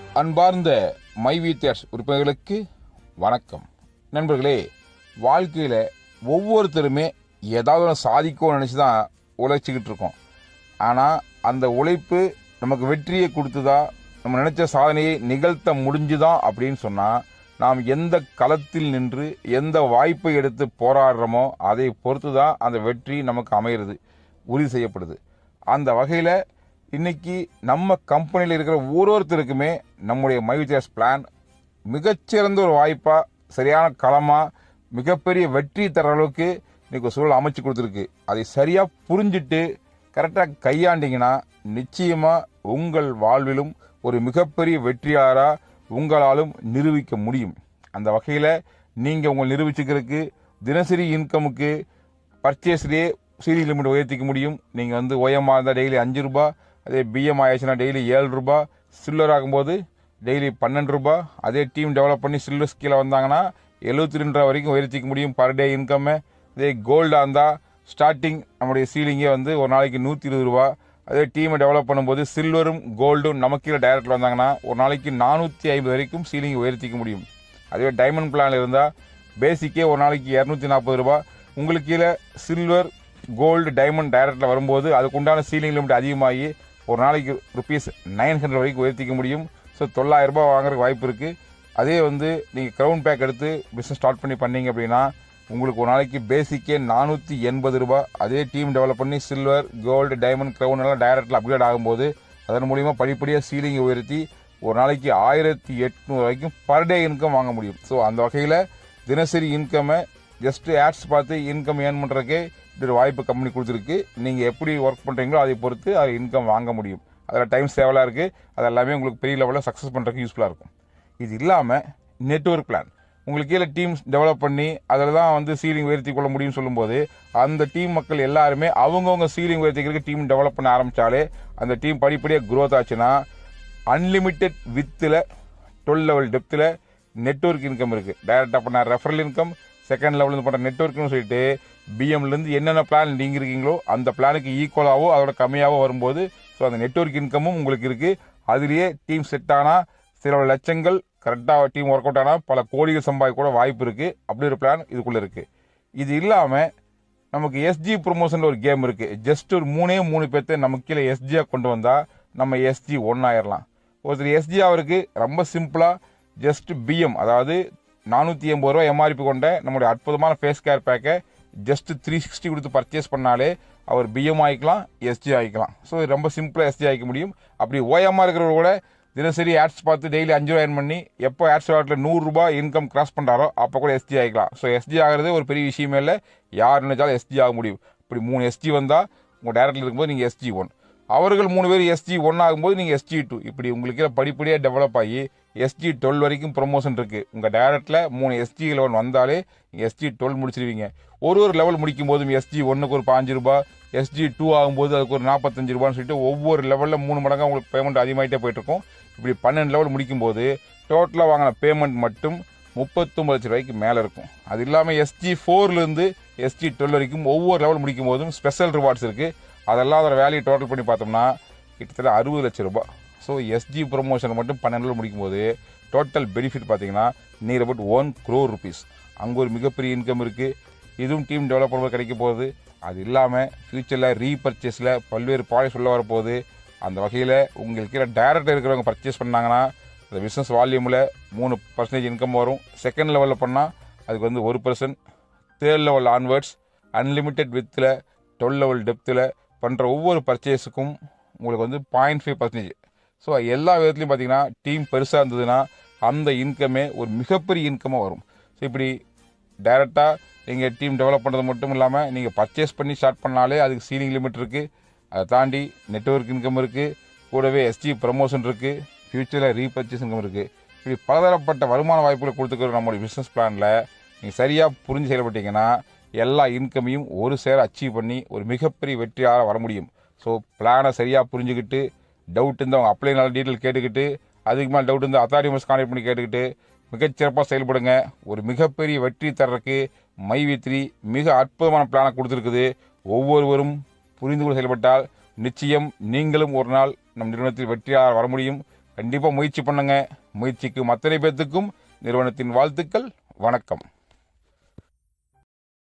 அன்பார்ந்த மைவீத்தியர்ஸ் உறுப்பினர்களுக்கு வணக்கம் நண்பர்களே வாழ்க்கையில் ஒவ்வொருத்தருமே ஏதாவது ஒன்று சாதிக்கணும்னு நினச்சி தான் உழைச்சிக்கிட்டு இருக்கோம் ஆனால் அந்த உழைப்பு நமக்கு வெற்றியை கொடுத்துதா நம்ம நினச்ச சாதனையை நிகழ்த்த முடிஞ்சுதா அப்படின்னு சொன்னால் நாம் எந்த களத்தில் நின்று எந்த வாய்ப்பை எடுத்து போராடுறோமோ அதை பொறுத்து தான் அந்த வெற்றி நமக்கு அமையிறது உறுதி செய்யப்படுது அந்த வகையில் இன்னைக்கு நம்ம கம்பெனியில் இருக்கிற ஒவ்வொருத்தருக்குமே நம்முடைய மைவித்தியாஸ் பிளான் மிகச்சிறந்த ஒரு வாய்ப்பாக சரியான களமாக மிகப்பெரிய வெற்றி தர அளவுக்கு இன்னைக்கு ஒரு சூழல் அமைச்சு கொடுத்துருக்கு அதை சரியாக புரிஞ்சுட்டு கரெக்டாக கையாண்டிங்கன்னா நிச்சயமாக உங்கள் வாழ்விலும் ஒரு மிகப்பெரிய வெற்றியாளராக உங்களாலும் நிரூபிக்க முடியும் அந்த வகையில் நீங்கள் உங்களை நிரூபிச்சுக்கிறதுக்கு தினசரி இன்கமுக்கு பர்ச்சேஸ்லேயே சீரி லிமிட் உயர்த்திக்க முடியும் நீங்கள் வந்து ஓஎம்ஆ இருந்தால் டெய்லி அஞ்சு ரூபா அதே பிஎம் ஆயிடுச்சுன்னா டெய்லி ஏழு ரூபா சில்லர் ஆகும்போது டெய்லி பன்னெண்டு ரூபா அதே டீம் டெவலப் பண்ணி சில்லர் ஸ்கீல வந்தாங்கன்னா எழுபத்தி ரெண்டு ரூபா வரைக்கும் உயர்த்திக்க முடியும் பர் டே இன்கம்மை அதே கோல்டாக இருந்தால் ஸ்டார்டிங் நம்முடைய சீலிங்கே வந்து ஒரு நாளைக்கு நூற்றி இருபது ரூபா அதே டீமை டெவலப் பண்ணும்போது சில்வரும் கோல்டும் நமக்கு கீழே டைரக்டில் வந்தாங்கன்னா ஒரு நாளைக்கு நானூற்றி ஐம்பது வரைக்கும் சீலிங் உயர்த்திக்க முடியும் அதுவே டைமண்ட் பிளானில் இருந்தால் பேசிக்கே ஒரு நாளைக்கு இரநூத்தி நாற்பது ரூபா உங்களுக்கு கீழே சில்வர் கோல்டு டைமண்ட் டைரக்டில் வரும்போது அதுக்குண்டான சீலிங் லிமிட் அதிகமாகி ஒரு நாளைக்கு ருபீஸ் நைன் ஹண்ட்ரட் வரைக்கும் உயர்த்திக்க முடியும் ஸோ தொள்ளாயிரம் ரூபாய் வாங்குறதுக்கு வாய்ப்பு இருக்குது அதே வந்து நீங்கள் க்ரௌன் பேக் எடுத்து பிஸ்னஸ் ஸ்டார்ட் பண்ணி பண்ணீங்க அப்படின்னா உங்களுக்கு ஒரு நாளைக்கு பேசிக்கே நானூற்றி எண்பது ரூபாய் அதே டீம் டெவலப் பண்ணி சில்வர் கோல்டு டைமண்ட் க்ரௌன் எல்லாம் டைரக்டில் அப்கிரேட் ஆகும்போது அதன் மூலிமா படிப்படியாக சீலிங்கை உயர்த்தி ஒரு நாளைக்கு ஆயிரத்தி எட்நூறு வரைக்கும் பர் டே இன்கம் வாங்க முடியும் ஸோ அந்த வகையில் தினசரி இன்கம்மை ஜஸ்ட் ஆட்ஸ் பார்த்து இன்கம் ஏர்ன் பண்ணுறதுக்கே இப்படி ஒரு வாய்ப்பு கம்பெனி கொடுத்துருக்கு நீங்கள் எப்படி ஒர்க் பண்ணுறீங்களோ அதை பொறுத்து அது இன்கம் வாங்க முடியும் அதில் டைம் சேவலாக இருக்குது அது எல்லாமே உங்களுக்கு பெரிய லெவலில் சக்ஸஸ் பண்ணுறதுக்கு யூஸ்ஃபுல்லாக இருக்கும் இது இல்லாமல் நெட்வொர்க் பிளான் உங்களுக்கு கீழே டீம்ஸ் டெவலப் பண்ணி அதில் தான் வந்து சீலிங் உயர்த்தி கொள்ள முடியும்னு சொல்லும்போது அந்த டீம் மக்கள் எல்லாருமே அவங்கவுங்க சீலிங் உயர்த்திக்கிறதுக்கு டீம் டெவலப் பண்ண ஆரம்பித்தாலே அந்த டீம் படிப்படியாக growth ஆச்சுன்னா அன்லிமிட்டெட் வித்தில் டுவெல் லெவல் டெப்த்தில் நெட்வொர்க் இன்கம் இருக்குது டைரெக்டாக பண்ண ரெஃபரல் இன்கம் செகண்ட் லெவலில் பண்ணுற நெட்ஒர்க்னு சொல்லிட்டு பிஎம்லேருந்து என்னென்ன பிளான் நீங்கள் இருக்கீங்களோ அந்த பிளானுக்கு ஈக்குவலாகவோ அதோட கம்மியாகவோ வரும்போது ஸோ அந்த நெட்வொர்க் இன்கமும் உங்களுக்கு இருக்குது அதுலேயே டீம் செட் ஆனால் சில லட்சங்கள் கரெக்டாக டீம் ஒர்க் அவுட் ஆனால் பல கோடிகள் சம்பாதிக்க கூட வாய்ப்பு இருக்குது அப்படி ஒரு பிளான் இதுக்குள்ளே இருக்குது இது இல்லாமல் நமக்கு எஸ்ஜி ப்ரொமோஷன் ஒரு கேம் இருக்குது ஜஸ்ட் ஒரு மூணே மூணு பேர்த்த நமக்கு கீழே எஸ்ஜியாக கொண்டு வந்தால் நம்ம எஸ்ஜி ஒன்றாயிரலாம் ஒருத்தர் எஸ்ஜி அவருக்கு ரொம்ப சிம்பிளாக ஜஸ்ட் பிஎம் அதாவது நானூற்றி எண்பது ரூபா எம்ஆர்பி கொண்ட நம்முடைய அற்புதமான ஃபேஸ் கேர் பேக்கை ஜஸ்ட் த்ரீ சிக்ஸ்டி கொடுத்து பர்ச்சேஸ் பண்ணாலே அவர் பிஎம் ஆகிக்கலாம் எஸ்ஜி ஆகிக்கலாம் ஸோ ரொம்ப சிம்பிளாக எஸ்ஜி ஆகிக்க முடியும் அப்படி ஓஎம்ஆர் இருக்கிறவர் கூட தினசரி ஆட்ஸ் பார்த்து டெய்லி அஞ்சு ரூபா earn பண்ணி எப்போ ஆட்ஸ் வாட்டில் நூறுரூபா இன்கம் கிராஸ் பண்ணுறாரோ அப்போ கூட எஸ்ஜி ஆகிக்கலாம் ஸோ எஸ்ஜி ஆகிறது ஒரு பெரிய விஷயமே இல்லை யார் நினைச்சாலும் எஸ்ஜி ஆக முடியும் இப்படி மூணு எஸ்ஜி வந்தால் உங்கள் டேரக்டில் இருக்கும்போது நீங்கள் எஸ்ஜி ஒன் அவர்கள் மூணு பேர் எஸ்ஜி ஒன் ஆகும்போது நீங்கள் எஸ்ஜி டூ இப்படி உங்களுக்கு படிப்படியாக டெவலப் ஆகி எஸ்ஜி டுவெல் வரைக்கும் ப்ரொமோஷன் இருக்குது உங்கள் டேரக்டில் மூணு எஸ்ஜி லெவல் வந்தாலே எஸ்ஜி டுவெல் முடிச்சிருவீங்க ஒரு ஒரு லெவல் முடிக்கும் போதும் எஸ்ஜி ஒன்றுக்கு ஒரு பாஞ்சு ரூபாய் எஸ்ஜி டூ ஆகும்போது அதுக்கு ஒரு நாற்பத்தஞ்சு ரூபான்னு சொல்லிட்டு ஒவ்வொரு லெவலில் மூணு மடங்காக உங்களுக்கு பேமெண்ட் அதிகமாகிட்டே போயிட்டுருக்கும் இப்படி பன்னெண்டு லெவல் முடிக்கும்போது டோட்டலாக வாங்கின பேமெண்ட் மட்டும் முப்பத்தொம்பது லட்ச ரூபாய்க்கு மேலே இருக்கும் அது இல்லாமல் எஸ்ஜி ஃபோர்லேருந்து எஸ்ஜி டுவெல் வரைக்கும் ஒவ்வொரு லெவல் முடிக்கும் போதும் ஸ்பெஷல் ரிவார்ட்ஸ் இருக்குது அதெல்லாம் அதோட வேல்யூ டோட்டல் பண்ணி பார்த்தோம்னா கிட்டத்தட்ட அறுபது லட்ச ரூபாய் ஸோ எஸ்ஜி ப்ரொமோஷன் மட்டும் பன்னெண்டு நாள் முடிக்கும்போது டோட்டல் பெனிஃபிட் பார்த்தீங்கன்னா near about one crore rupees அங்கே ஒரு மிகப்பெரிய இன்கம் இருக்குது இதுவும் டீம் டெவலப் பண்ணும்போது கிடைக்க போகுது அது இல்லாமல் ஃப்யூச்சரில் ரீபர்ச்சேஸில் பல்வேறு ப்ராடக்ட்ஸ் உள்ள வரப்போகுது அந்த வகையில் உங்களுக்கு கீழே டேரக்டாக இருக்கிறவங்க பர்ச்சேஸ் பண்ணாங்கன்னா அந்த பிஸ்னஸ் வால்யூமில் மூணு பர்சன்டேஜ் இன்கம் வரும் செகண்ட் லெவலில் பண்ணால் அதுக்கு வந்து ஒரு percent third level onwards unlimited வித்தில் டுவெல் லெவல் டெப்த்தில் பண்ணுற ஒவ்வொரு பர்ச்சேஸுக்கும் உங்களுக்கு வந்து பாயிண்ட் ஃபைவ் பர்சன்டேஜ் ஸோ எல்லா விதத்துலையும் பார்த்தீங்கன்னா டீம் பெருசாக இருந்ததுன்னா அந்த இன்கமே ஒரு மிகப்பெரிய இன்கமாக வரும் ஸோ இப்படி டைரெக்டாக நீங்கள் டீம் டெவலப் பண்ணுறது மட்டும் இல்லாமல் நீங்கள் பர்ச்சேஸ் பண்ணி ஸ்டார்ட் பண்ணாலே அதுக்கு சீலிங் லிமிட் இருக்குது அதை தாண்டி நெட்வொர்க் இன்கம் இருக்குது கூடவே எஸ்டி ப்ரமோஷன் இருக்குது ஃப்யூச்சரில் ரீபர்ச்சேஸ் இன்கம் இருக்குது இப்படி பலதரப்பட்ட வருமான வாய்ப்புகளை கொடுத்துக்கிற நம்மளுடைய பிஸ்னஸ் பிளானில் நீங்கள் சரியாக புரிஞ்சு செயல்பட்டீங்கன்னா எல்லா இன்கமையும் ஒரு சேர அச்சீவ் பண்ணி ஒரு மிகப்பெரிய வெற்றியாக வர முடியும் ஸோ பிளானை சரியாக புரிஞ்சுக்கிட்டு டவுட் இருந்தால் அவங்க அப்ளை நல்ல டீட்டெயில் கேட்டுக்கிட்டு அதுக்கு மேலே டவுட் இருந்தால் அத்தாரிட்டி மெம்பர்ஸ் கான்டாக்ட் பண்ணி கேட்டுக்கிட்டு மிகச்சிறப்பாக செயல்படுங்க ஒரு மிகப்பெரிய வெற்றி தர்றதுக்கு மை த்ரீ மிக அற்புதமான பிளானை கொடுத்துருக்குது ஒவ்வொருவரும் புரிந்து கொண்டு செயல்பட்டால் நிச்சயம் நீங்களும் ஒரு நாள் நம் நிறுவனத்தில் வெற்றியாளர் வர முடியும் கண்டிப்பாக முயற்சி பண்ணுங்க முயற்சிக்கு அத்தனை பேர்த்துக்கும் நிறுவனத்தின் வாழ்த்துக்கள் வணக்கம்